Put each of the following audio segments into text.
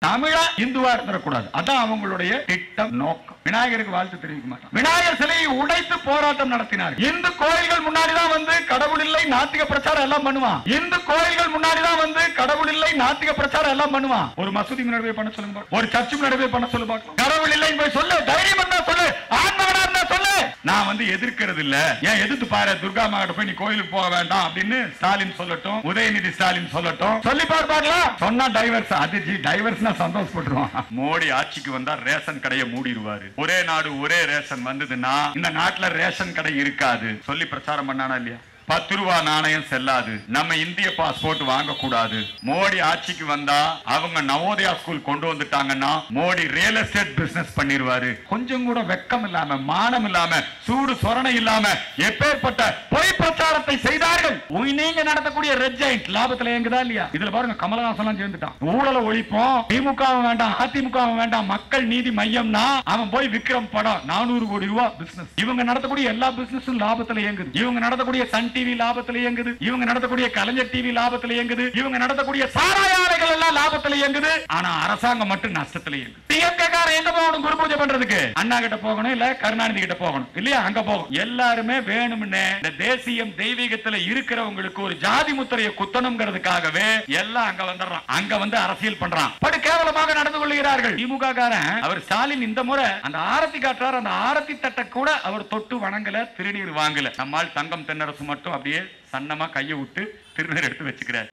தமிழா இந்துவா இருந்துடக்கூடாது அதான் அவங்களுடைய திட்டம் நோக்கம் விநாயகருக்கு வாழ்த்து தெரிவிக்க மாட்டான் விநாயகர் சிலையை உடைத்து போராட்டம் நடத்தினார் இந்து கோயில்கள் முன்னாடி தான் வந்து கடவுள் இல்லை நாத்திக பிரச்சாரம் எல்லாம் பண்ணுவான் இந்து கோயில்கள் முன்னாடி தான் வந்து கடவுள் இல்லை நாத்திக பிரச்சாரம் எல்லாம் பண்ணுவான் ஒரு மசூதி முன்னாடி போய் பண்ண சொல்லுங்க பாக்கலாம். ஒரு சர்ச்சு முன்னாடி போய் பண்ண சொல்லு பார்க்கலாம் கடவுள் இல்லைன்னு போய் சொல்லு தைரியம் இருந்தா சொல்லு ஆன்மகனா இருந்தா சொல்லு நான் வந்து எதிர்க்கிறது இல்ல ஏன் எதிர்த்து பாரு துர்கா மாகிட்ட போய் நீ கோயிலுக்கு போக வேண்டாம் அப்படின்னு ஸ்டாலின் சொல்லட்டும் உதயநிதி ஸ்டாலின் சொல்லட்டும் சொல்லி பாரு பார்க்கலாம் சொன்னா டைவர்ஸ் அது ஜி டைவர்ஸ்னா சந்தோஷப்பட்டுருவான் மோடி ஆட்சிக்கு வந்தா ரேஷன் கடையை மூடிடுவாரு ஒரே நாடு ஒரே ரேஷன் வந்ததுன்னா இந்த நாட்டுல ரேஷன் கடை இருக்காது சொல்லி பிரச்சாரம் பண்ணானா இல்லையா பத்து ரூபா நாணயம் செல்லாது நம்ம இந்திய பாஸ்போர்ட் வாங்க கூடாது மோடி ஆட்சிக்கு வந்தா அவங்க நவோதயா ஸ்கூல் கொண்டு வந்துட்டாங்கன்னா மோடி ரியல் எஸ்டேட் பிசினஸ் பண்ணிருவாரு கொஞ்சம் கூட வெக்கம் இல்லாம மானம் இல்லாம சூடு சொரணை இல்லாம எப்பேற்பட்ட பொய் பிரச்சாரத்தை செய்தார்கள் உய் நீங்க நடத்தக்கூடிய ரெட் ஜெயிண்ட் லாபத்துல எங்குதா இல்லையா இதுல பாருங்க கமலஹாசன் எல்லாம் சேர்ந்துட்டான் ஊழல ஒழிப்போம் திமுக வேண்டாம் அதிமுக வேண்டாம் மக்கள் நீதி மையம்னா அவன் போய் விக்ரம் படம் நானூறு கோடி ரூபாய் பிசினஸ் இவங்க நடத்தக்கூடிய எல்லா பிசினஸும் லாபத்துல இயங்குது இவங்க நடத்தக்கூடிய சன் டிவி லாபத்துல இயங்குது இவங்க நடத்தக்கூடிய கலைஞர் டிவி லாபத்துல இயங்குது இவங்க நடத்தக்கூடிய சாராய ஆலைகள் எல்லாம் லாபத்துல இயங்குது ஆனா அரசாங்கம் மட்டும் நஷ்டத்துல இயங்குது டிஎம்கே காரன் எங்க போகணும் குரு பூஜை பண்றதுக்கு அண்ணா கிட்ட போகணும் இல்ல கருணாநிதி கிட்ட போகணும் இல்லையா அங்க போகும் எல்லாருமே வேணும்னு இந்த தேசியம் தெய்வீகத்துல இருக்கிறவங்களுக்கு ஒரு ஜாதி முத்திரையை குத்தணுங்கிறதுக்காகவே எல்லாம் அங்க வந்துடுறான் அங்க வந்து அரசியல் பண்றான் படு கேவலமாக நடந்து கொள்கிறார்கள் திமுக காரன் அவர் ஸ்டாலின் இந்த முறை அந்த ஆரத்தி காட்டுறார் அந்த ஆரத்தி தட்டை கூட அவர் தொட்டு வணங்கல திருநீர் வாங்கல நம்மால் தங்கம் தென்னரசு மட்டும் அப்படியே சன்னமா கையை விட்டு திருநீர் எடுத்து வச்சுக்கிறார்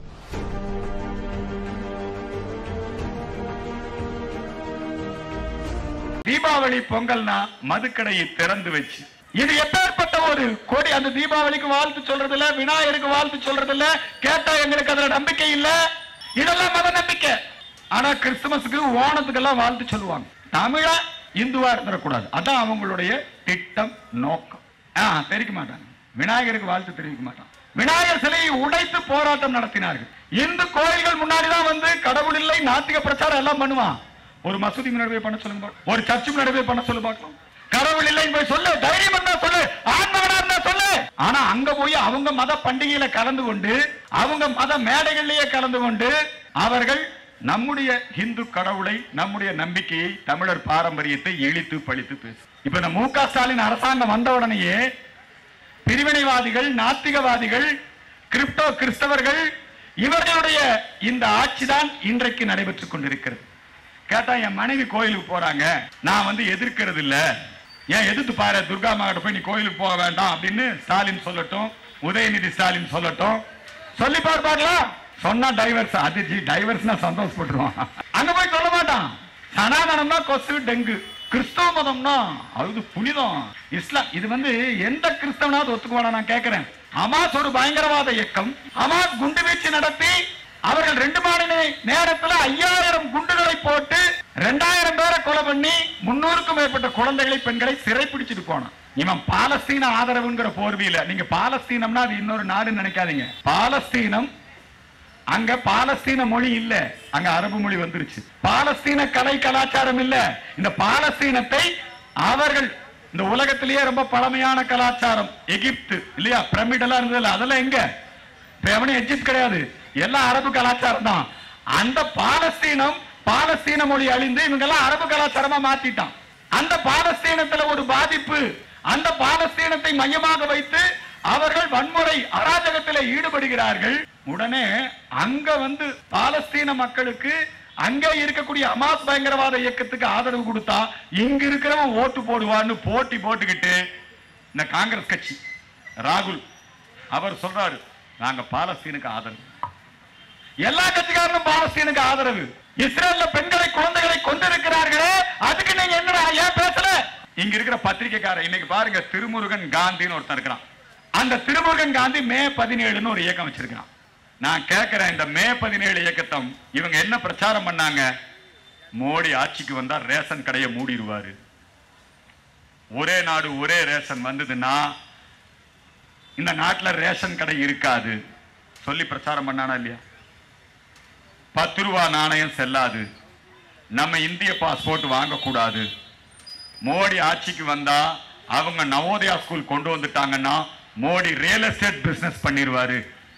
தீபாவளி பொங்கல்னா மதுக்கடையை திறந்து வச்சு இது எப்பேற்பட்ட ஒரு கொடி அந்த தீபாவளிக்கு வாழ்த்து சொல்றது இல்ல விநாயகருக்கு வாழ்த்து சொல்றது இல்ல கேட்டா எங்களுக்கு அதுல நம்பிக்கை இல்ல இதெல்லாம் மத நம்பிக்கை ஆனா கிறிஸ்துமஸுக்கு ஓணத்துக்கு எல்லாம் வாழ்த்து சொல்லுவாங்க தமிழா இந்துவா இருந்துடக்கூடாது அதான் அவங்களுடைய திட்டம் நோக்கம் ஆ தெரிவிக்க மாட்டாங்க விநாயகருக்கு வாழ்த்து தெரிவிக்க மாட்டான் விநாயகர் சிலையை உடைத்து போராட்டம் நடத்தினார்கள் இந்து கோயில்கள் முன்னாடி தான் வந்து கடவுள் இல்லை நாத்திக பிரச்சாரம் எல்லாம் பண்ணுவான் ஒரு மசூதி முன்னாடி போய் பண்ண சொல்லுங்க பார்க்கலாம். ஒரு சர்ச்சு முன்னாடி போய் பண்ண சொல்லு பார்க்கலாம் கடவுள் இல்லைன்னு போய் சொல்லு தைரியம் இருந்தா சொல்லு ஆன்மகனா இருந்தா சொல்லு ஆனா அங்க போய் அவங்க மத பண்டிகையில கலந்து கொண்டு அவங்க மத மேடைகள்லயே கலந்து கொண்டு அவர்கள் நம்முடைய இந்து கடவுளை நம்முடைய நம்பிக்கையை தமிழர் பாரம்பரியத்தை இழித்து பழித்து பேசு இப்ப இந்த மு க ஸ்டாலின் அரசாங்கம் வந்த உடனேயே பிரிவினைவாதிகள் நாத்திகவாதிகள் கிரிப்டோ கிறிஸ்தவர்கள் இவர்களுடைய இந்த ஆட்சி தான் இன்றைக்கு நடைபெற்றுக் கொண்டிருக்கிறது கேட்டா என் மனைவி கோயிலுக்கு போறாங்க நான் வந்து எதிர்க்கிறது இல்ல ஏன் எதிர்த்து பாரு துர்கா மாகிட்ட போய் நீ கோயிலுக்கு போக வேண்டாம் அப்படின்னு ஸ்டாலின் சொல்லட்டும் உதயநிதி ஸ்டாலின் சொல்லட்டும் சொல்லி பாரு பார்க்கலாம் சொன்னா டைவர்ஸ் அது ஜி டைவர்ஸ்னா சந்தோஷப்பட்டுருவான் அங்க போய் சொல்ல மாட்டான் சனாதனம்னா கொசு டெங்கு கிறிஸ்தவ மதம்னா அது புனிதம் இஸ்லாம் இது வந்து எந்த கிறிஸ்தவனாவது ஒத்துக்குவானா நான் கேட்கிறேன் ஹமாஸ் ஒரு பயங்கரவாத இயக்கம் ஹமாஸ் குண்டு வீச்சு நடத்தி அவர்கள் ரெண்டு மணி நே- நேரத்துல ஐயாயிரம் குண்டுகளை போட்டு ரெண்டாயிரம் பேரை கொலை பண்ணி முன்னூறுக்கும் மேற்பட்ட குழந்தைகளை பெண்களை சிறை பிடிச்சிட்டு போனான் இவன் பாலஸ்தீன ஆதரவுங்கிற போர்வியில நீங்க பாலஸ்தீனம்னா அது இன்னொரு நாடுன்னு நினைக்காதீங்க பாலஸ்தீனம் அங்க பாலஸ்தீன மொழி இல்ல அங்க அரபு மொழி வந்துருச்சு பாலஸ்தீன கலை கலாச்சாரம் இல்ல இந்த பாலஸ்தீனத்தை அவர்கள் இந்த உலகத்திலேயே ரொம்ப பழமையான கலாச்சாரம் எகிப்து இல்லையா பிரமிட் எல்லாம் இருந்ததுல அதெல்லாம் எங்க இப்ப எவனும் எஜிப்த் கிடையாது எல்லாம் அரபு கலாச்சாரம் தான் அந்த பாலஸ்தீனம் பாலஸ்தீன மொழி அழிந்து இவங்க எல்லாம் அரபு கலாச்சாரமா மாத்திட்டான் அந்த பாலஸ்தீனத்துல ஒரு பாதிப்பு அந்த பாலஸ்தீனத்தை மையமாக வைத்து அவர்கள் வன்முறை அராஜகத்தில் ஈடுபடுகிறார்கள் உடனே அங்க வந்து பாலஸ்தீன மக்களுக்கு அங்கே இருக்கக்கூடிய அமாஸ் பயங்கரவாத இயக்கத்துக்கு ஆதரவு கொடுத்தா இங்க இருக்கிறவன் ஓட்டு போடுவான்னு போட்டி போட்டுக்கிட்டு இந்த காங்கிரஸ் கட்சி ராகுல் அவர் சொல்றாரு நாங்க பாலஸ்தீனுக்கு ஆதரவு எல்லா கட்சிக்காரனும் பாலஸ்தீனுக்கு ஆதரவு இஸ்ரேல்ல பெண்களை குழந்தைகளை கொண்டிருக்கிறார்களே அதுக்கு நீங்க என்னடா ஏன் பேசல இங்க இருக்கிற பத்திரிக்கைக்காரன் இன்னைக்கு பாருங்க திருமுருகன் காந்தின்னு ஒருத்தன் இருக்கிறான் அந்த திருமுருகன் காந்தி மே பதினேழுன்னு ஒரு இயக்கம் வச்சிருக்கான் நான் கேட்கிறேன் இந்த மே பதினேழு இயக்கத்தம் இவங்க என்ன பிரச்சாரம் பண்ணாங்க மோடி ஆட்சிக்கு வந்தா ரேஷன் கடையை மூடிடுவாரு ஒரே நாடு ஒரே ரேஷன் வந்ததுன்னா இந்த நாட்டுல ரேஷன் கடை இருக்காது சொல்லி பிரச்சாரம் பண்ணானா இல்லையா பத்து ரூபா நாணயம் செல்லாது நம்ம இந்திய பாஸ்போர்ட் வாங்கக்கூடாது மோடி ஆட்சிக்கு வந்தா அவங்க நவோதயா ஸ்கூல் கொண்டு வந்துட்டாங்கன்னா மோடி ரியல் எஸ்டேட் பிசினஸ் பண்ணிடுவாரு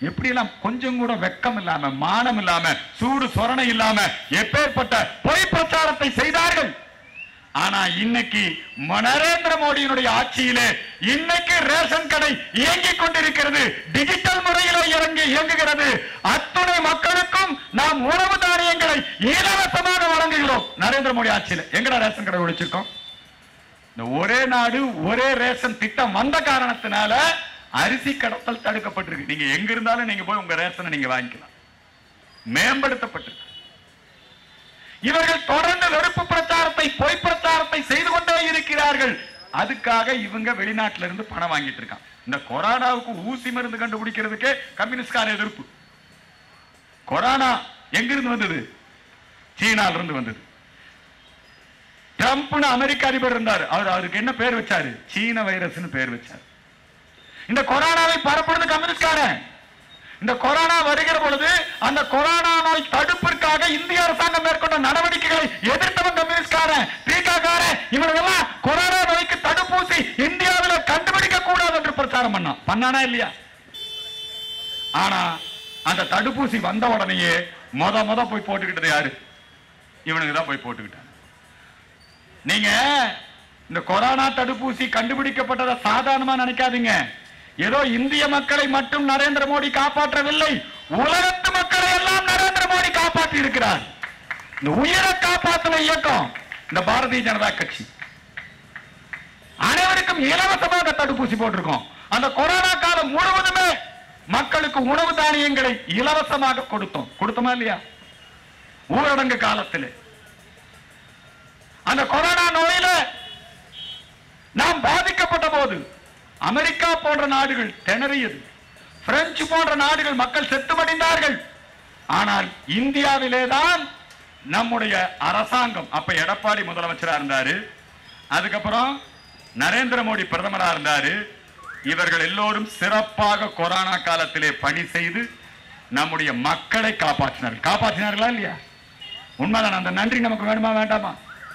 எப்படி எல்லாம் கொஞ்சம் கூட வெக்கம் இல்லாம மானம் இல்லாம சூடு சொரணை இல்லாம எப்பேற்பட்ட பொய் பிரச்சாரத்தை செய்தார்கள் ஆனா இன்னைக்கு ம- நரேந்திர மோடியினுடைய ஆட்சியிலே இன்னைக்கு ரேஷன் கடை இயங்கிக் கொண்டிருக்கிறது டிஜிட்டல் முறையில இறங்கி இயங்குகிறது அத்துணை மக்களுக்கும் நாம் உணவு தானியங்களை இலவசமாக வழங்குகிறோம் நரேந்திர மோடி ஆட்சியில எங்கடா ரேஷன் கடை ஒழிச்சிருக்கோம் இந்த ஒரே நாடு ஒரே ரேஷன் திட்டம் வந்த காரணத்தினால அரிசி கடத்தல் தடுக்கப்பட்டிருக்கு நீங்க எங்க இருந்தாலும் நீங்க போய் உங்க ரேஷனை நீங்க வாங்கிக்கலாம் மேம்படுத்தப்பட்டிருக்கு இவர்கள் தொடர்ந்து வெறுப்பு பிரச்சாரத்தை பொய் பிரச்சாரத்தை செய்து கொண்டே இருக்கிறார்கள் அதுக்காக இவங்க வெளிநாட்டுல இருந்து பணம் வாங்கிட்டு இருக்கான் இந்த கொரோனாவுக்கு ஊசி மருந்து கண்டுபிடிக்கிறதுக்கே கம்யூனிஸ்ட்கார எதிர்ப்பு கொரோனா எங்கிருந்து வந்தது சீனால இருந்து வந்தது ட்ரம்ப்னு அமெரிக்க அதிபர் இருந்தார் அவர் அவருக்கு என்ன பேர் வச்சாரு சீன வைரஸ்னு பேர் வச்சார் இந்த கொரோனாவை பரப்புறது கம்யூனிஸ்ட்காரன் இந்த கொரோனா வருகிற பொழுது அந்த கொரோனா நோய் தடுப்பிற்காக இந்திய அரசாங்கம் மேற்கொண்ட நடவடிக்கைகளை எதிர்த்தவன் கம்யூனிஸ்ட்காரன் தீக்காக்காரன் இவனுக்கெல்லாம் கொரோனா நோய்க்கு தடுப்பூசி இந்தியாவில் கண்டுபிடிக்க கூடாது என்று பிரச்சாரம் பண்ணான் பண்ணானா இல்லையா ஆனா அந்த தடுப்பூசி வந்த உடனேயே மொத மொத போய் போட்டுக்கிட்டது யாரு இவனுக்கு தான் போய் போட்டுக்கிட்டாங்க நீங்க இந்த கொரோனா தடுப்பூசி கண்டுபிடிக்கப்பட்டதை சாதாரணமா நினைக்காதீங்க ஏதோ இந்திய மக்களை மட்டும் நரேந்திர மோடி காப்பாற்றவில்லை உலகத்து மக்களை எல்லாம் நரேந்திர மோடி காப்பாற்றி இருக்கிறார் இந்த உயிரை காப்பாற்றின இயக்கம் இந்த பாரதிய ஜனதா கட்சி அனைவருக்கும் இலவசமாக தடுப்பூசி போட்டிருக்கோம் அந்த கொரோனா காலம் முழுவதுமே மக்களுக்கு உணவு தானியங்களை இலவசமாக கொடுத்தோம் கொடுத்தோமா இல்லையா ஊரடங்கு காலத்தில் அந்த கொரோனா நோயில நாம் பாதிக்கப்பட்ட போது அமெரிக்கா போன்ற நாடுகள் திணறியது பிரெஞ்சு போன்ற நாடுகள் மக்கள் செத்துமடிந்தார்கள் ஆனால் இந்தியாவிலே தான் நம்முடைய அரசாங்கம் அப்ப எடப்பாடி முதலமைச்சரா இருந்தாரு அதுக்கப்புறம் நரேந்திர மோடி பிரதமரா இருந்தாரு இவர்கள் எல்லோரும் சிறப்பாக கொரோனா காலத்திலே பணி செய்து நம்முடைய மக்களை காப்பாற்றினார்கள் காப்பாற்றினார்களா இல்லையா உண்மைதான் அந்த நன்றி நமக்கு வேணுமா வேண்டாமா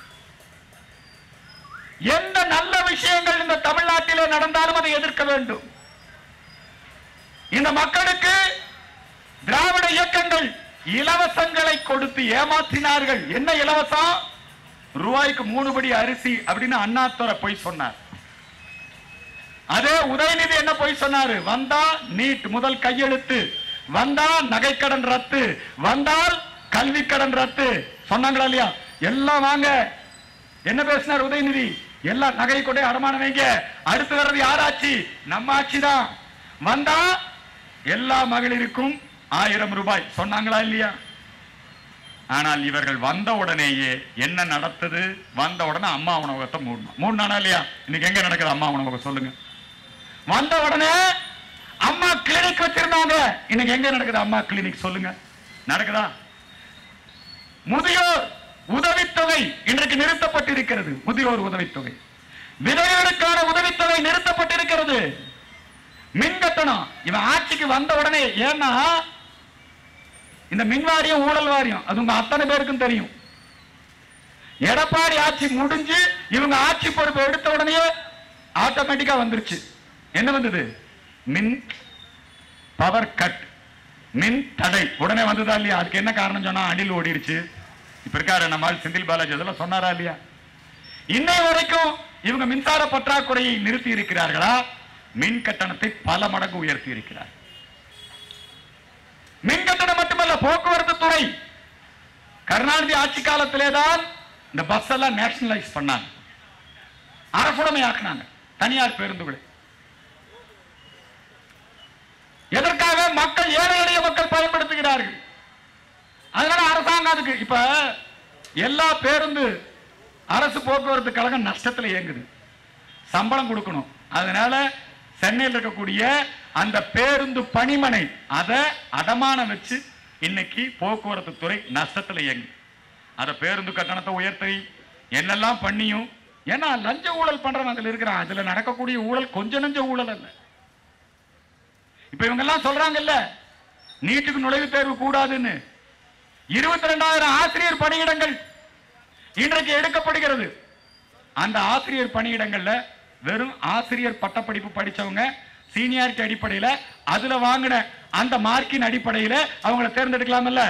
எந்த நல்ல விஷயங்கள் இந்த தமிழ்நாட்டிலே நடந்தாலும் அதை எதிர்க்க வேண்டும் இந்த மக்களுக்கு திராவிட இயக்கங்கள் இலவசங்களை கொடுத்து ஏமாற்றினார்கள் என்ன இலவசம் ரூபாய்க்கு மூணு படி அரிசி அப்படின்னு அண்ணாத்துறை போய் சொன்னார் அதே உதயநிதி என்ன போய் சொன்னாரு வந்தா நீட் முதல் கையெழுத்து வந்தா நகைக்கடன் ரத்து வந்தால் கல்வி கடன் ரத்து சொன்னாங்களா இல்லையா எல்லாம் வாங்க என்ன பேசினார் உதயநிதி எல்லாம் நகை கொண்டே அடமானம் வைங்க அடுத்து வர்றது யார் ஆட்சி நம்ம ஆட்சி தான் வந்தா எல்லா மகளிருக்கும் ஆயிரம் ரூபாய் சொன்னாங்களா இல்லையா ஆனால் இவர்கள் வந்த உடனேயே என்ன நடந்தது வந்த உடனே அம்மா உணவகத்தை மூடணும் மூணு இல்லையா இன்னைக்கு எங்க நடக்குது அம்மா உணவகம் சொல்லுங்க வந்த உடனே அம்மா கிளினிக் வச்சிருந்தாங்க இன்னைக்கு எங்க நடக்குது அம்மா கிளினிக் சொல்லுங்க நடக்குதா முதியோர் உதவித்தொகை இன்றைக்கு நிறுத்தப்பட்டிருக்கிறது முதியோர் உதவித்தொகை விதவைகளுக்கான உதவித்தொகை நிறுத்தப்பட்டிருக்கிறது மின் கட்டணம் இவன் ஆட்சிக்கு வந்த உடனே ஏன்னா இந்த மின் வாரியம் ஊழல் வாரியம் அது உங்க அத்தனை பேருக்கும் தெரியும் எடப்பாடி ஆட்சி முடிஞ்சு இவங்க ஆட்சி பொறுப்பு எடுத்த உடனே ஆட்டோமேட்டிக்கா வந்துருச்சு என்ன வந்தது மின் பவர் கட் மின் தடை உடனே வந்ததா இல்லையா அதுக்கு என்ன காரணம் சொன்னா அணில் ஓடிடுச்சு இப்ப இருக்காரு நம்மால் செந்தில் பாலாஜி அதெல்லாம் சொன்னாரா இல்லையா இன்னை வரைக்கும் இவங்க மின்சார பற்றாக்குறையை நிறுத்தி இருக்கிறார்களா மின் கட்டணத்தை பல மடங்கு உயர்த்தி இருக்கிறார் மின் கட்டணம் மட்டுமல்ல போக்குவரத்து துறை கருணாநிதி ஆட்சி காலத்திலே தான் இந்த பஸ் எல்லாம் நேஷனலைஸ் பண்ணாங்க அரசுடைமை ஆக்குனாங்க தனியார் பேருந்துகளை எதற்காக மக்கள் ஏழை எளிய மக்கள் பயன்படுத்துகிறார்கள் அதனால அரசாங்கம் அதுக்கு இப்ப எல்லா பேருந்து அரசு போக்குவரத்து கழகம் நஷ்டத்துல இயங்குது சம்பளம் கொடுக்கணும் அதனால சென்னையில் இருக்கக்கூடிய அந்த பேருந்து பணிமனை அதை அடமானம் வச்சு இன்னைக்கு போக்குவரத்து துறை நஷ்டத்துல இயங்கு அத பேருந்து கட்டணத்தை உயர்த்தி என்னெல்லாம் பண்ணியும் ஏன்னா லஞ்ச ஊழல் பண்றவன் அதுல இருக்கிறான் அதுல நடக்கக்கூடிய ஊழல் கொஞ்ச நஞ்ச ஊழல் அல்ல இப்ப இவங்க எல்லாம் சொல்றாங்கல்ல நீட்டுக்கு நுழைவுத் தேர்வு கூடாதுன்னு இருபத்தி ரெண்டாயிரம் ஆசிரியர் பணியிடங்கள் இன்றைக்கு எடுக்கப்படுகிறது அந்த ஆசிரியர் பணியிடங்கள்ல வெறும் ஆசிரியர் பட்டப்படிப்பு படிச்சவங்க சீனியாரிட்டி அடிப்படையில அதுல வாங்கின அந்த மார்க்கின் அடிப்படையில அவங்கள தேர்ந்தெடுக்கலாம்ல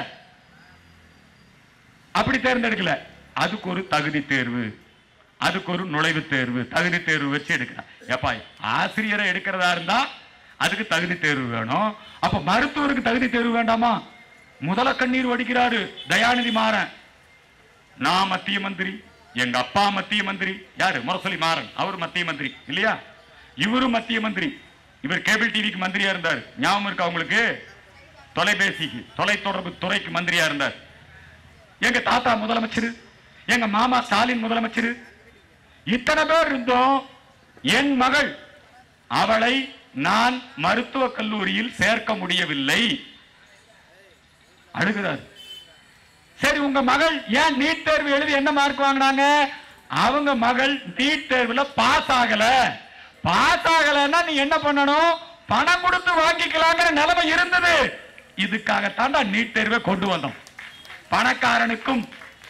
அப்படி தேர்ந்தெடுக்கல அதுக்கு ஒரு தகுதி தேர்வு அதுக்கு ஒரு நுழைவுத் தேர்வு தகுதி தேர்வு வச்சு எடுக்கிறான் ஏப்பா ஆசிரியரை எடுக்கிறதா இருந்தா அதுக்கு தகுதி தேர்வு வேணும் அப்ப மருத்துவருக்கு தகுதி தேர்வு வேண்டாமா முதல கண்ணீர் வடிக்கிறாரு தயாநிதி மாறன் நான் மத்திய மந்திரி எங்க அப்பா மத்திய மந்திரி யாரு முரசொலி மாறன் அவர் மத்திய மந்திரி இல்லையா இவரும் மத்திய மந்திரி இவர் கேபிள் டிவிக்கு மந்திரியா இருந்தார் ஞாபகம் இருக்கா உங்களுக்கு தொலைபேசிக்கு தொலைத்தொடர்பு துறைக்கு மந்திரியா இருந்தார் எங்க தாத்தா முதலமைச்சர் எங்க மாமா ஸ்டாலின் முதலமைச்சர் இத்தனை பேர் இருந்தோம் என் மகள் அவளை நான் மருத்துவக் கல்லூரியில் சேர்க்க முடியவில்லை அழுகிறார் சரி உங்க மகள் ஏன் நீட் தேர்வு எழுதி என்ன மார்க் வாங்கினாங்க அவங்க மகள் நீட் தேர்வுல பாஸ் ஆகல பாஸ் ஆகலன்னா நீ என்ன பண்ணணும் பணம் கொடுத்து வாங்கிக்கலாங்கிற நிலைமை இருந்தது இதுக்காகத்தாண்டா நீட் தேர்வை கொண்டு வந்தோம் பணக்காரனுக்கும்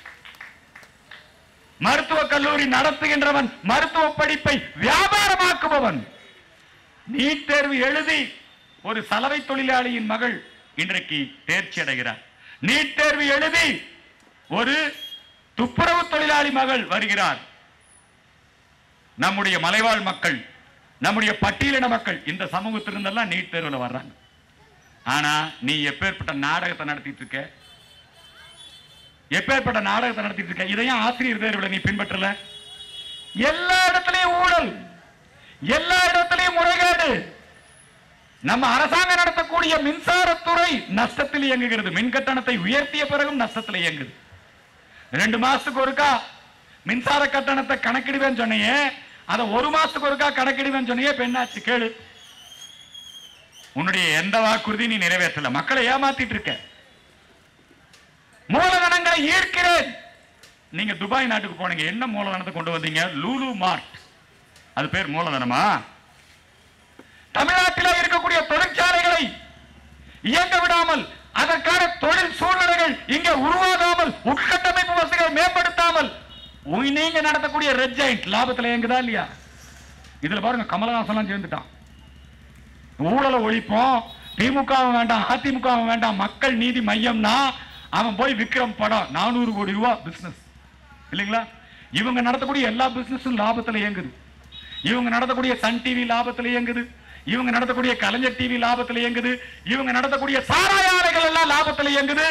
மருத்துவக் கல்லூரி நடத்துகின்றவன் மருத்துவ படிப்பை வியாபாரமாக்குபவன் நீட் தேர்வு எழுதி ஒரு சலவை தொழிலாளியின் மகள் இன்றைக்கு தேர்ச்சி அடைகிறார் நீட் தேர்வு எழுதி ஒரு துப்புரவு தொழிலாளி மகள் வருகிறார் நம்முடைய மலைவாழ் மக்கள் நம்முடைய பட்டியலின மக்கள் இந்த சமூகத்திலிருந்தெல்லாம் நீட் தேர்வுல வர்றாங்க ஆனா நீ எப்பேற்பட்ட நாடகத்தை நடத்திட்டு இருக்க எப்பேற்பட்ட நாடகத்தை நடத்திட்டு இருக்க இதையும் ஆசிரியர் தேர்வுல நீ பின்பற்றல எல்லா இடத்துலயும் ஊழல் எல்லா இடத்துலயும் முறைகேடு நம்ம அரசாங்கம் நடத்தக்கூடிய மின்சாரத்துறை நஷ்டத்தில் இயங்குகிறது மின் கட்டணத்தை உயர்த்திய பிறகும் நஷ்டத்தில் இயங்குது ரெண்டு மாசத்துக்கு ஒருக்கா மின்சார கட்டணத்தை கணக்கிடுவேன்னு சொன்னியே அதை ஒரு மாசத்துக்கு ஒருக்கா கணக்கிடுவேன்னு சொன்னியே இப்ப என்னாச்சு கேளு உன்னுடைய எந்த வாக்குறுதி நீ நிறைவேற்றல மக்களை ஏமாத்திட்டு இருக்க மூலதனங்களை ஈர்க்கிறேன் நீங்க துபாய் நாட்டுக்கு போனீங்க என்ன மூலதனத்தை கொண்டு வந்தீங்க லூலு மார்ட் அது பேர் மூலதனமா தமிழ்நாட்டில் இருக்கக்கூடிய தொழிற்சாலைகளை இயங்க விடாமல் அதற்கான தொழில் சூழ்நிலைகள் இங்கே உருவாகாமல் உட்கட்டமைப்பு வசதிகளை மேம்படுத்தாமல் உய் நீங்க நடத்தக்கூடிய ரெட் ஜெயிண்ட் லாபத்துல இயங்குதா இல்லையா இதுல பாருங்க கமலஹாசன் சேர்ந்துட்டான் ஊழலை ஒழிப்போம் திமுக வேண்டாம் அதிமுக வேண்டாம் மக்கள் நீதி மையம்னா அவன் போய் விக்ரம் படம் நானூறு கோடி ரூபாய் பிசினஸ் இல்லைங்களா இவங்க நடத்தக்கூடிய எல்லா பிசினஸும் லாபத்துல இயங்குது இவங்க நடத்தக்கூடிய சன் டிவி லாபத்துல இயங்குது இவங்க நடத்தக்கூடிய கலைஞர் டிவி லாபத்துல இயங்குது இவங்க நடத்தக்கூடிய சாராய ஆலைகள் எல்லாம் லாபத்துல இயங்குது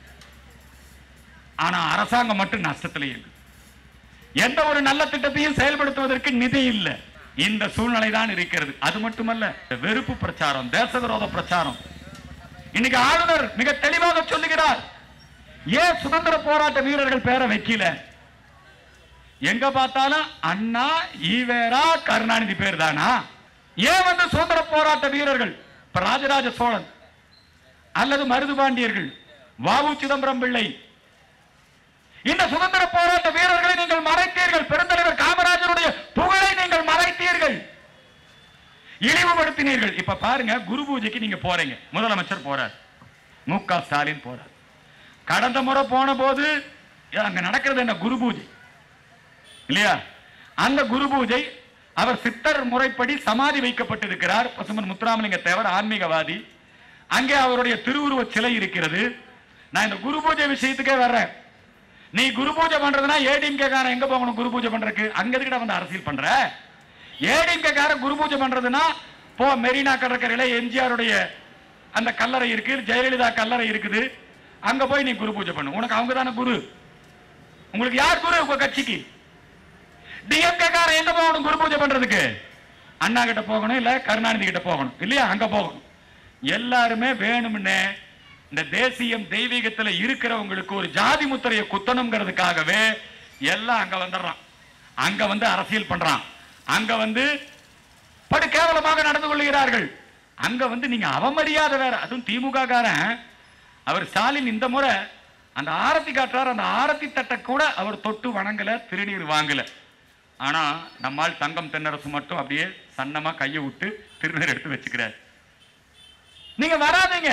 ஆனா அரசாங்கம் மட்டும் நஷ்டத்துல இயங்குது எந்த ஒரு நல்ல திட்டத்தையும் செயல்படுத்துவதற்கு நிதி இல்ல இந்த சூழ்நிலை தான் இருக்கிறது அது மட்டுமல்ல வெறுப்பு பிரச்சாரம் தேச விரோத பிரச்சாரம் இன்னைக்கு ஆளுநர் மிக தெளிவாக சொல்லுகிறார் ஏன் சுதந்திர போராட்ட வீரர்கள் பேரை வைக்கல எங்க பார்த்தாலும் அண்ணா ஈவேரா கருணாநிதி பேர் தானா ஏன் வந்து சுதந்திர போராட்ட வீரர்கள் இப்ப ராஜராஜ சோழன் அல்லது மருதுபாண்டியர்கள் வாவு சிதம்பரம் பிள்ளை இந்த சுதந்திர போராட்ட வீரர்களை நீங்கள் மறைத்தீர்கள் பெருந்தலைவர் காமராஜருடைய புகழை நீங்கள் மறைத்தீர்கள் இழிவுபடுத்தினீர்கள் இப்ப பாருங்க குரு பூஜைக்கு நீங்க போறீங்க முதலமைச்சர் போறார் மு க ஸ்டாலின் போறார் கடந்த முறை போன போது அங்க நடக்கிறது என்ன குரு பூஜை இல்லையா அந்த குரு பூஜை அவர் சித்தர் முறைப்படி சமாதி வைக்கப்பட்டிருக்கிறார் பசுமன் முத்துராமலிங்க தேவர் ஆன்மீகவாதி அங்கே அவருடைய திருவுருவ சிலை இருக்கிறது நான் இந்த குரு பூஜை விஷயத்துக்கே வர்றேன் நீ குரு பூஜை பண்றதுனா ஏடிஎம்கே காரன் எங்க போகணும் குரு பூஜை பண்றதுக்கு அங்க எதுக்கிட்ட வந்து அரசியல் பண்ற ஏடிஎம்கே காரன் குரு பூஜை பண்றதுன்னா போ மெரினா கடற்கரையில எம்ஜிஆருடைய அந்த கல்லறை இருக்கு ஜெயலலிதா கல்லறை இருக்குது அங்க போய் நீ குரு பூஜை பண்ணு உனக்கு அவங்க தானே குரு உங்களுக்கு யார் குரு உங்க கட்சிக்கு டிஎம்கே காரன் எங்க போகணும் குரு பூஜை பண்றதுக்கு அண்ணா கிட்ட போகணும் இல்ல கருணாநிதி கிட்ட போகணும் இல்லையா அங்க போகணும் எல்லாருமே வேணும்னே இந்த தேசியம் தெய்வீகத்துல இருக்கிறவங்களுக்கு ஒரு ஜாதி முத்திரையை குத்தணுங்கிறதுக்காகவே எல்லாம் அங்க வந்துடுறான் அங்க வந்து அரசியல் பண்றான் அங்க வந்து படு கேவலமாக நடந்து கொள்கிறார்கள் அங்க வந்து நீங்க அவமரியாதை வேற அதுவும் திமுக காரன் அவர் ஸ்டாலின் இந்த முறை அந்த ஆரத்தி காட்டுறார் அந்த ஆரத்தி தட்டை கூட அவர் தொட்டு வணங்கல திருநீர் வாங்கல ஆனா நம்மால் தங்கம் தென்னரசு மட்டும் அப்படியே சன்னமா கையை விட்டு திருநீர் எடுத்து வச்சுக்கிறார் நீங்க வராதீங்க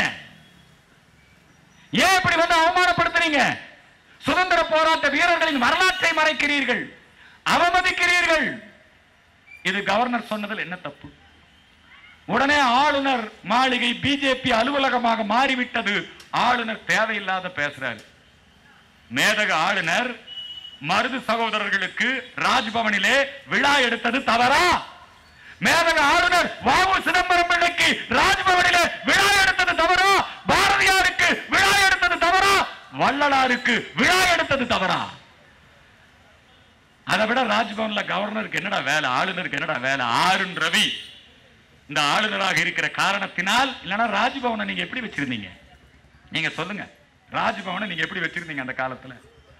ஏன் இப்படி வந்து அவமானப்படுத்துறீங்க சுதந்திர போராட்ட வீரர்களின் வரலாற்றை மறைக்கிறீர்கள் அவமதிக்கிறீர்கள் இது கவர்னர் சொன்னதில் என்ன தப்பு உடனே ஆளுநர் மாளிகை பிஜேபி அலுவலகமாக மாறிவிட்டது ஆளுநர் தேவையில்லாத பேசுறாரு மேதக ஆளுநர் மருது சகோதரர்களுக்கு ராஜ்பவனிலே விழா எடுத்தது தவறா மேதக ஆளுநர் வாவு சிதம்பரம் பிள்ளைக்கு ராஜ்பவனிலே விழா எடுத்தது தவறா பாரதியாருக்கு விழா எடுத்தது தவறா வள்ளலாருக்கு விழா எடுத்தது தவறா அதை விட ராஜ்பவன்ல கவர்னருக்கு என்னடா வேலை ஆளுநருக்கு என்னடா வேலை ஆருண் ரவி இந்த ஆளுநராக இருக்கிற காரணத்தினால் இல்லைன்னா ராஜ்பவனை நீங்க எப்படி வச்சிருந்தீங்க நீங்க சொல்லுங்க ராஜ்பவனை நீங்க எப்படி வச்சிருந்தீங்க அந்த காலத்துல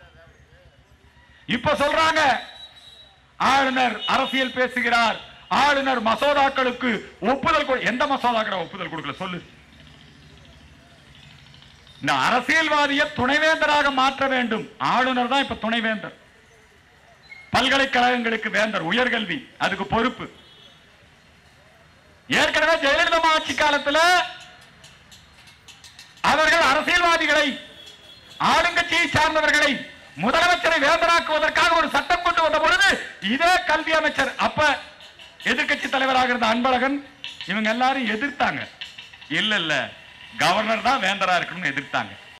இப்ப சொல்றாங்க ஆளுநர் அரசியல் பேசுகிறார் ஆளுநர் மசோதாக்களுக்கு ஒப்புதல் கொடு- எந்த மசோதாக்களை ஒப்புதல் கொடுக்கல சொல்லு இந்த அரசியல்வாதியை துணைவேந்தராக மாற்ற வேண்டும் ஆளுநர் தான் இப்ப துணைவேந்தர் பல்கலைக்கழகங்களுக்கு வேந்தர் உயர்கல்வி அதுக்கு பொறுப்பு ஏற்கனவே ஜெயலலிதா ஆட்சி காலத்துல அவர்கள் அரசியல்வாதிகளை ஆளுங்கட்சியை சார்ந்தவர்களை முதலமைச்சரை வேந்தராக்குவதற்காக ஒரு சட்டம் கொண்டு வந்த பொழுது இதே கல்வி அமைச்சர் அப்ப எதிர்க்கட்சி தலைவராக இருந்த அன்பழகன் இவங்க எல்லாரும் எதிர்த்தாங்க இல்ல இல்ல கவர்னர் தான் வேந்தரா இருக்கணும்னு எதிர்த்தாங்க